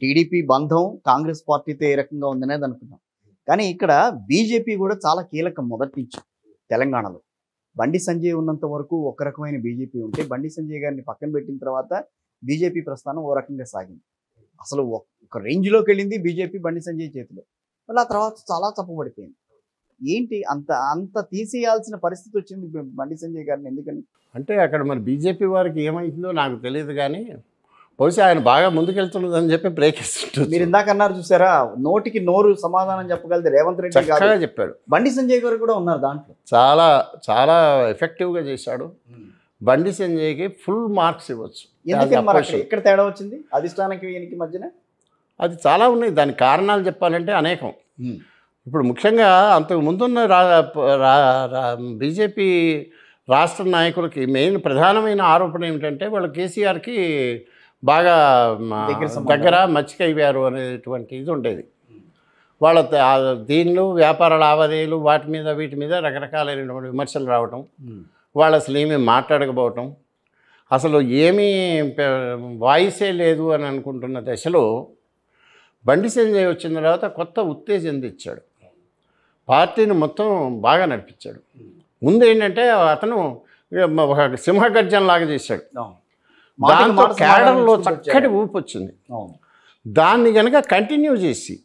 TDP బంధం కాంగ్రెస్ పార్టీతో ఏ రకంగా ఉందనేది అనుకున్నాం కానీ ఇక్కడ బీజేపీ కూడా చాలా కీలకం మొదటి నుంచి తెలంగాణలో బండి సంజయ్ ఉన్నంత వరకు ఒక రకమైన బీజేపీ ఉంటే బండి సంజయ్ గారిని పక్కన పెట్టిన తర్వాత బీజేపీ ప్రస్థానం ఓ రకంగా సాగింది అసలు ఒక- ఒక రేంజ్లోకి వెళ్ళింది బీజేపీ బండి సంజయ్ చేతిలో మళ్ళీ ఆ తర్వాత చాలా తప్పుపడిపోయింది ఏంటి అంత అంత తీసేయాల్సిన పరిస్థితి వచ్చింది బ- బండి సంజయ్ గారిని ఎందుకని అంటే అక్కడ మరి బీజేపీ వారికి ఏమైందో నాకు తెలియదు కానీ బహుశా ఆయన బాగా ముందుకెళ్తున్నదని చెప్పి బ్రేక్ ఇస్తుంటుంది మీరు ఇందాక అన్నారు చూసారా నోటికి నోరు సమాధానం చెప్పగలితే రేవంత్ రెడ్డి కాదు చక్కగా చెప్పాడు బండి సంజయ్ గారు కూడా ఉన్నారు దాంట్లో చాలా చాలా ఎఫెక్టివ్గా చేశాడు బండి సంజయ్కి ఫుల్ మార్క్స్ ఇవ్వచ్చు ఎందుకని As మరి opposition. అక్కడ ఎక్కడ తేడా వచ్చింది అధిష్టానానికి ఈయనకి మధ్యన అది చాలా ఉన్నాయి దానికి కారణాలు చెప్పాలంటే అనేకం ఇప్పుడు ముఖ్యంగా అంతకు ముందున్న రా రా- రా- బీజేపీ రాష్ట్ర నాయకులకి మెయిన్ ప్రధానమైన ఆరోపణ ఏమిటంటే వాళ్ళు కేసీఆర్కి బాగా మ, దగ్గర సంబంధం. దగ్గర మచ్చికయ్యారు అనేటువంటి ఇది ఉండేది వాళ్ళ త- ఆ దీనిలో వ్యాపార లావాదేవీలు వాటి మీద వీటి మీద రకరకాలైనటువంటి విమర్శలు రావటం వాళ్ళు అసలు ఏమీ మాట్లాడకపోవటం అసలు ఏమీ పె- వాయిసే లేదు అని అనుకుంటున్న దశలో బండి సంజయ్ వచ్చిన తర్వాత కొత్త ఉత్తేజం తెచ్చాడు పార్టీని మొత్తం బాగా నడిపించాడు ముందు ఏంటంటే అతను ఒక సింహగర్జన లాగా చేశాడు మాటకి దాంతో మాట సమాధానం కేడర్లో ఇచ్చుకుంటూ చక్కటి వచ్చాడు. ఊపు వచ్చింది అవును. దాన్ని గనక కంటిన్యూ చేసి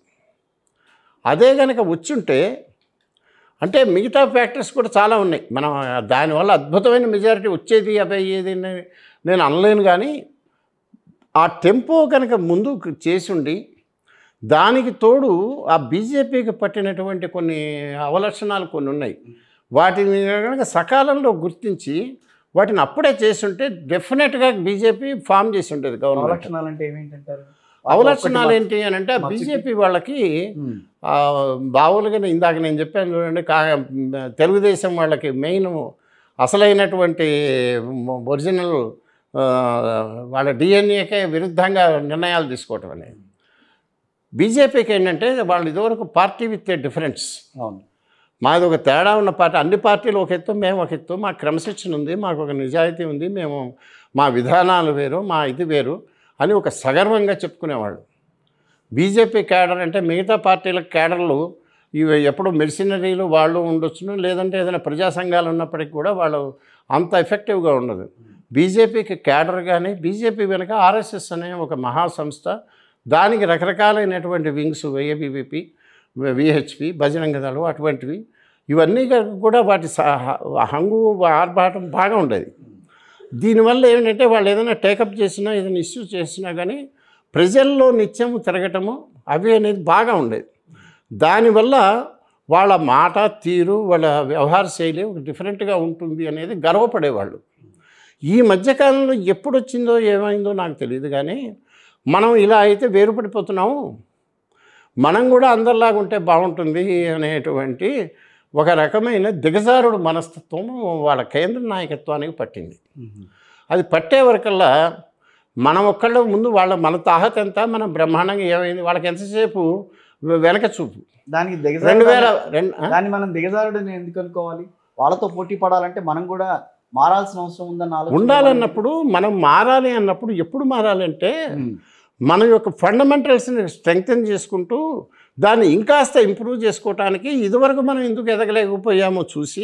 అదే గనక వచ్చుంటే అంటే మిగతా ఫ్యాక్టర్స్ కూడా చాలా ఉన్నాయి మనం దానివల్ల అద్భుతమైన మెజారిటీ వచ్చేది అయ్యేది అని నేను అనలేను కానీ ఆ టెంపో కనుక ముందు చేసుండి దానికి తోడు ఆ బీజేపీకి పట్టినటువంటి కొన్ని అవలక్షణాలు కొన్ని ఉన్నాయి వాటిని కనుక సకాలంలో గుర్తించి వాటిని అప్పుడే చేస్తుంటే డెఫినెట్గా బీజేపీ ఫామ్ చేసి ఉండేది గవర్నమెంట్ అవలక్షణాలు అంటే ఏమేంటంటారు అవలక్షణాలు ఏంటి అని అంటే మచ్చికి- బీజేపీ వాళ్ళకి ఉమ్. ఆ, బావులుగా ఇందాక నేను చెప్పాను చూడండి కా తెలుగుదేశం వాళ్ళకి మెయిన్ అసలైనటువంటి ఒరిజినల్ ఆ, వాళ్ళ డిఎన్ఏకే విరుద్ధంగా నిర్ణయాలు తీసుకోవటం అనేది బీజేపీకి ఏంటంటే వాళ్ళు ఇదివరకు పార్టీ విత్ ఏ డిఫరెన్స్ అవును మాది ఒక తేడా ఉన్న పార్టీ అన్ని పార్టీలు ఒక ఎత్తు మేము ఒక ఎత్తు మా క్రమశిక్షణ ఉంది మాకు ఒక నిజాయితీ ఉంది మేము మా విధానాలు వేరు మా ఇది వేరు అని ఒక సగర్వంగా చెప్పుకునేవాళ్ళు బీజేపీ క్యాడర్ అంటే మిగతా పార్టీల క్యాడర్లు ఇవి ఎప్పుడు మెడిసినరీలు వాళ్ళు ఉండొచ్చును లేదంటే ఏదైనా ప్రజా సంఘాలు ఉన్నప్పటికీ కూడా వాళ్ళు అంత ఎఫెక్టివ్గా ఉండదు బీజేపీకి క్యాడర్ కానీ బీజేపీ వెనుక ఆర్ఎస్ఎస్ అనే ఒక మహాసంస్థ దానికి రకరకాలైనటువంటి వింగ్స్ ఏబీవీపీ విహెచ్పి బజరంగ దళం అటువంటివి ఇవన్నీ కూడా వాటి సహ- హంగు ఆర్భాటం బాగా ఉండేది దీనివల్ల ఏంటంటే వాళ్ళు ఏదైనా టేకప్ చేసినా ఏదైనా ఇష్యూ చేసినా కానీ ప్రజల్లో నిత్యం తిరగటము అవి అనేది బాగా ఉండేది దానివల్ల వాళ్ళ మాట తీరు వాళ్ళ వ్యవహార శైలి ఒక డిఫరెంట్గా ఉంటుంది అనేది గర్వపడేవాళ్ళు ఈ మధ్యకాలంలో ఎప్పుడు వచ్చిందో ఏమైందో నాకు తెలియదు కానీ మనం ఇలా అయితే వేరుపడిపోతున్నాము మనం కూడా అందరిలాగా ఉంటే బాగుంటుంది అనేటువంటి ఒక రకమైన దిగజారుడు మనస్తత్వం వాళ్ళ కేంద్ర నాయకత్వానికి పట్టింది అది పట్టే వరకల్లా మనం ఒక్కళ్ళ ముందు వాళ్ళ మన తాహత ఎంత మనం బ్రహ్మాండంగా ఏమైంది వాళ్ళకి ఎంతసేపు వెనక చూపు దానికి రెండు వేల దిగజారు రెండు ఆ? దాన్ని మనం దిగజారుడని ఎందుకు అనుకోవాలి వాళ్ళతో పోటీ పడాలంటే మనం కూడా మారాల్సిన అవసరం ఉందన్న ఆలోచన ఉండాలన్నప్పుడు మనం మారాలి అన్నప్పుడు ఎప్పుడు మారాలంటే ఉమ్. మన యొక్క ఫండమెంటల్స్ని స్ట్రెంగ్తన్ చేసుకుంటూ దాన్ని ఇంకాస్త ఇంప్రూవ్ చేసుకోవటానికి ఇదివరకు మనం ఎందుకు ఎదగలేకపోయామో చూసి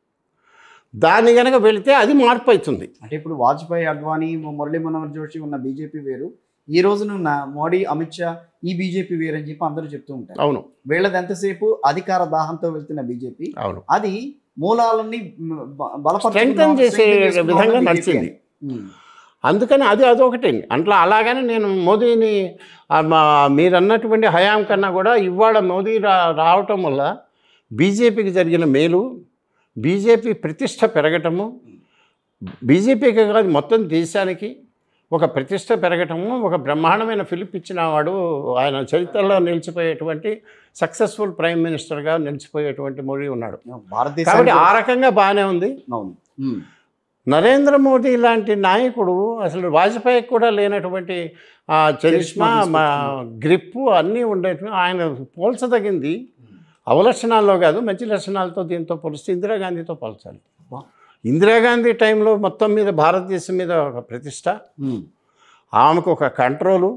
దాన్ని కనుక వెళితే అది మార్పు అవుతుంది అంటే ఇప్పుడు వాజ్పేయి అడ్వాణి మురళీ మనోహర్ జోషి ఉన్న బీజేపీ వేరు ఈ రోజునున్న మోడీ అమిత్ షా ఈ బీజేపీ వేరు అని చెప్పి అందరూ చెప్తూ ఉంటారు అవును వీళ్ళది ఎంతసేపు అధికార దాహంతో వెళ్తున్న బీజేపీ అవును అది మూలాలన్నీ మ్, బ- బలపరుచుకున్న- Strengthen చేసే strengthen చేసుకున్న విధంగా BJP నడిచింది. అని. ఉమ్. అందుకని అది అదొకటి అట్లా అలాగని నేను మోదీని ఆ, మా మీరు అన్నటువంటి హయాం కన్నా కూడా ఇవాళ మోదీ రా రావటం వల్ల బీజేపీకి జరిగిన మేలు బీజేపీ ప్రతిష్ట పెరగటము బీజేపీకి కాదు మొత్తం దేశానికి ఒక ప్రతిష్ట పెరగటము ఒక బ్రహ్మాండమైన ఫిలిప్ ఇచ్చిన వాడు ఆయన చరిత్రలో నిలిచిపోయేటువంటి సక్సెస్ఫుల్ ప్రైమ్ మినిస్టర్గా నిలిచిపోయేటువంటి మోడీ ఉన్నాడు కాబట్టి భారతదేశానికి ఆ రకంగా బాగానే ఉంది అవును ఉమ్. నరేంద్ర మోదీ లాంటి నాయకుడు అసలు వాజ్పేయికి కూడా లేనటువంటి ఆ చరిష్మా మా గ్రిప్పు అన్నీ ఉండేవి ఆయన పోల్చదగింది అవలక్షణాల్లో కాదు మంచి లక్షణాలతో దీంతో పోలిస్తే ఇందిరాగాంధీతో పోల్చాలి వా. ఇందిరాగాంధీ టైంలో మొత్తం మీద భారతదేశం మీద ఒక ప్రతిష్ట ఉమ్. ఆమెకు ఒక కంట్రోలు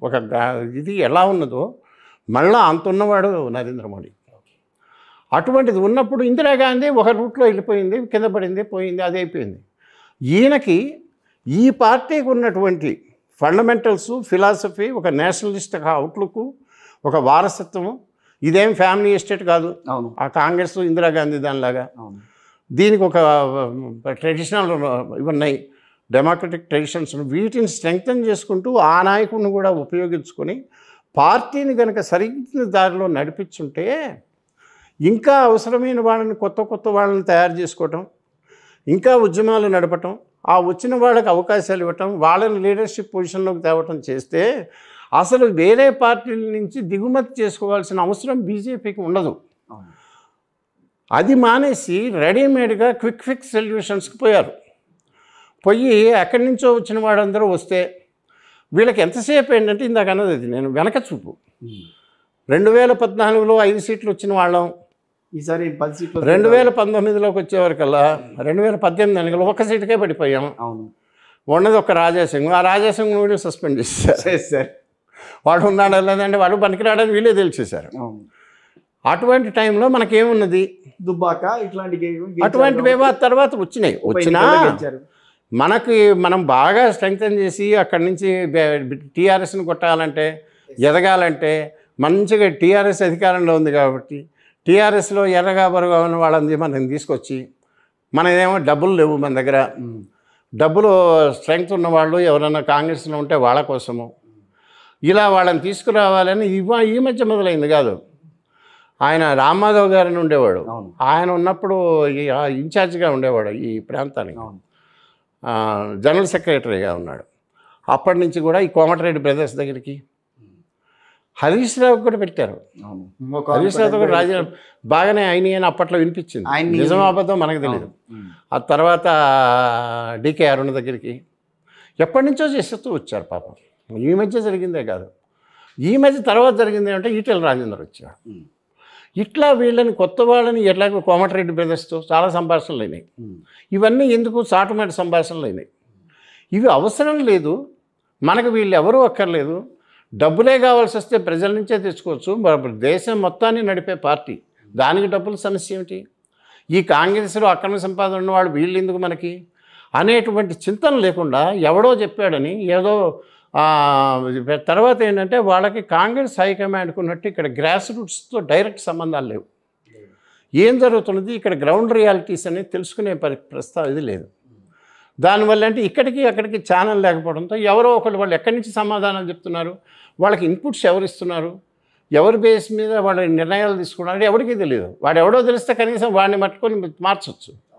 ఒక గా- ఇది ఎలా ఉన్నదో మళ్ళా అంత ఉన్నవాడు నరేంద్ర మోడీ అటువంటిది ఉన్నప్పుడు ఇందిరాగాంధీ ఒక రూట్లో వెళ్ళిపోయింది కింద పడింది పోయింది అది అయిపోయింది ఈయనకి ఈ పార్టీకి ఉన్నటువంటి ఫండమెంటల్స్ ఫిలాసఫీ ఒక నేషనలిస్ట్ అవుట్లుక్ ఒక వారసత్వము ఇదేం ఫ్యామిలీ ఎస్టేట్ కాదు అవును ఆ కాంగ్రెస్ ఇందిరాగాంధీ దానిలాగా అవును దీనికి ఒక ట్రెడిషనల్ ఇవి ఉన్నాయి డెమోక్రటిక్ ట్రెడిషన్స్ ఉన్నాయి. వీటిని స్ట్రెంగ్తన్ చేసుకుంటూ ఆ నాయకుడిని కూడా ఉపయోగించుకొని పార్టీని కనుక సరైన దారిలో నడిపించుంటే ఇంకా అవసరమైన వాళ్ళని కొత్త కొత్త వాళ్ళని తయారు చేసుకోవటం ఇంకా ఉద్యమాలు నడపటం ఆ వచ్చిన వాళ్ళకి అవకాశాలు ఇవ్వటం వాళ్ళని లీడర్షిప్ పొజిషన్లోకి తేవటం చేస్తే అసలు వేరే పార్టీల నుంచి దిగుమతి చేసుకోవాల్సిన అవసరం బీజేపీకి ఉండదు అవును అది మానేసి రెడీమేడ్గా క్విక్ ఫిక్స్ సొల్యూషన్స్కి పోయారు పోయి ఎక్కడి నుంచో వచ్చిన వాడందరూ వస్తే వీళ్ళకి ఎంతసేపు ఏంటంటే ఇందాక అన్నది అది నేను వెనక చూపు ఉమ్. రెండు వేల పద్నాలుగులో ఐదు సీట్లు వచ్చిన వాళ్ళం ఈసారి పది సీట్లు రెండు వేల పంతొమ్మిదిలోకి వచ్చేవరకల్లా రెండు వేల పద్దెనిమిది ఎన్నికలు ఒక సీటుకే పడిపోయాం అవును ఉన్నది ఒక రాజాసింగ్ ఆ రాజాసింగ్ వీళ్ళు సస్పెండ్ చేశారు చేశారు వాడు ఉన్నాడా లేదంటే వాడు పనికిరాడని వీళ్ళే తెలిసేశారు అవును అటువంటి టైంలో మనకేమున్నది దుబ్బాక ఇట్లాంటి గే- గెలిచారు. అటువంటివేమో ఆ తర్వాత వచ్చినాయి ఉప వచ్చినా ఎన్నికల్లో గెలిచారు. మనకి మనం బాగా స్ట్రెంగ్తన్ చేసి అక్కడి నుంచి టీఆర్ఎస్ని కొట్టాలంటే ఎదగాలంటే మంచిగా టీఆర్ఎస్ అధికారంలో ఉంది కాబట్టి టీఆర్ఎస్లో ఎర్రగా బరుగా ఉన్న వాళ్ళని మనం తీసుకొచ్చి మనదేమో డబ్బులు లేవు మన దగ్గర ఉమ్. డబ్బులు స్ట్రెంగ్త్ ఉన్న వాళ్ళు ఎవరైనా కాంగ్రెస్లో ఉంటే వాళ్ళ కోసము ఇలా వాళ్ళని తీసుకురావాలని ఇవ ఈ మధ్య మొదలైంది కాదు ఆయన రామాధవ్ గారిని ఉండేవాడు అవును ఆయన ఉన్నప్పుడు ఈ- ఆ ఇన్ఛార్జిగా ఉండేవాడు ఈ ప్రాంతానికి అవును ఆ, జనరల్ సెక్రటరీగా ఉన్నాడు అప్పటి నుంచి కూడా ఈ కోమటిరెడ్డి బ్రదర్స్ దగ్గరికి హరీష్ రావు కూడా పెట్టారు అవును ఒక హరీష్ రావు కూడా రాజీ బాగానే అయినాయి అని అప్పట్లో వినిపించింది ఆయన్ని- నిజం అబద్ధం మనకు తెలియదు ఉమ్. ఆ తర్వాత డికే అరుణ దగ్గరికి ఎప్పటి నుంచో చేస్తూ వచ్చారు పాపం ఈ మధ్య జరిగిందే కాదు ఈ మధ్య తర్వాత జరిగింది అంటే ఈటెల రాజేందర్ వచ్చాడు ఉమ్. ఇట్లా వీళ్ళని కొత్త వాళ్ళని ఎట్లాగో కోమటిరెడ్డి బ్రదర్స్తో చాలా సంభాషణలు అయినాయి ఉమ్. ఇవన్నీ ఎందుకు చాటుమాటి సంభాషణలు అయినాయి ఇవి అవసరం లేదు మనకు వీళ్ళు ఎవరూ అక్కర్లేదు డబ్బులే కావాల్సి వస్తే ప్రజల నుంచే తెచ్చుకోవచ్చు మరి దేశం మొత్తాన్ని నడిపే పార్టీ దానికి డబ్బుల సమస్య ఏమిటి ఈ కాంగ్రెస్లో అక్రమ సంపాదన ఉన్నవాళ్ళు వీళ్ళు ఎందుకు మనకి అనేటువంటి చింతన లేకుండా ఎవడో చెప్పాడని ఏదో ఆ, తర్వాత ఏంటంటే వాళ్ళకి కాంగ్రెస్ హైకమాండ్కి ఉన్నట్టు ఇక్కడ గ్రాస్ రూట్స్తో డైరెక్ట్ సంబంధాలు లేవు ఏం జరుగుతున్నది ఇక్కడ గ్రౌండ్ రియాలిటీస్ అనేది తెలుసుకునే పరి ప్రస్తావ ఇది లేదు దానివల్ల అంటే ఇక్కడికి అక్కడికి ఛానల్ లేకపోవడంతో ఎవరో ఒకళ్ళు వాళ్ళు ఎక్కడి నుంచి సమాధానాలు చెప్తున్నారు వాళ్ళకి ఇన్పుట్స్ ఎవరు ఇస్తున్నారు ఎవరి బేస్ మీద వాళ్ళ నిర్ణయాలు తీసుకున్నారు ఎవరికీ తెలియదు వాడు ఎవడో తెలిస్తే కనీసం వాడిని పట్టుకొని మార్చొచ్చు